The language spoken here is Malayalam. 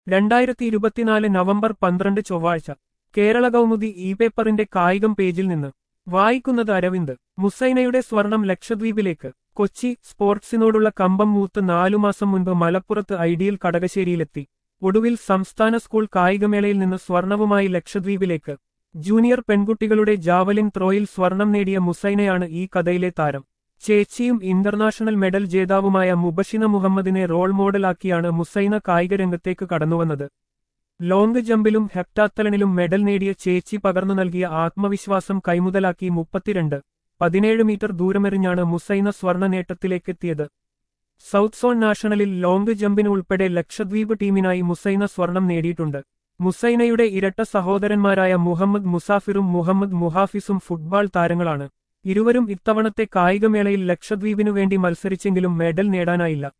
രണ്ടായിരത്തി ഇരുപത്തിനാല് നവംബർ പന്ത്രണ്ട് ചൊവ്വാഴ്ച കേരള കൗമുദി ഇ പേപ്പറിന്റെ കായികം പേജിൽ നിന്ന് വായിക്കുന്നത് അരവിന്ദ് മുസൈനയുടെ സ്വർണം ലക്ഷദ്വീപിലേക്ക് കൊച്ചി സ്പോർട്സിനോടുള്ള കമ്പം മൂത്ത് നാലുമാസം മുൻപ് മലപ്പുറത്ത് ഐഡിയൽ കടകശ്ശേരിയിലെത്തി ഒടുവിൽ സംസ്ഥാന സ്കൂൾ കായികമേളയിൽ നിന്ന് സ്വർണവുമായി ലക്ഷദ്വീപിലേക്ക് ജൂനിയർ പെൺകുട്ടികളുടെ ജാവലിൻ ത്രോയിൽ സ്വർണം നേടിയ മുസൈനയാണ് ഈ കഥയിലെ താരം ചേച്ചിയും ഇന്റർനാഷണൽ മെഡൽ ജേതാവുമായ മുബഷിന മുഹമ്മദിനെ റോൾ മോഡലാക്കിയാണ് മുസൈന കായികരംഗത്തേക്ക് കടന്നുവന്നത് ലോങ് ജമ്പിലും ഹെപ്റ്റാത്തലണിലും മെഡൽ നേടിയ ചേച്ചി പകർന്നു നൽകിയ ആത്മവിശ്വാസം കൈമുതലാക്കി മുപ്പത്തിരണ്ട് പതിനേഴ് മീറ്റർ ദൂരമെറിഞ്ഞാണ് മുസൈന സ്വർണ്ണ നേട്ടത്തിലേക്കെത്തിയത് സൗത്ത് സോൺ നാഷണലിൽ ലോങ് ജമ്പിന് ഉൾപ്പെടെ ലക്ഷദ്വീപ് ടീമിനായി മുസൈന സ്വർണം നേടിയിട്ടുണ്ട് മുസൈനയുടെ ഇരട്ട സഹോദരന്മാരായ മുഹമ്മദ് മുസാഫിറും മുഹമ്മദ് മുഹാഫിസും ഫുട്ബോൾ താരങ്ങളാണ് ഇരുവരും ഇത്തവണത്തെ കായികമേളയിൽ ലക്ഷദ്വീപിനു വേണ്ടി മത്സരിച്ചെങ്കിലും മെഡൽ നേടാനായില്ല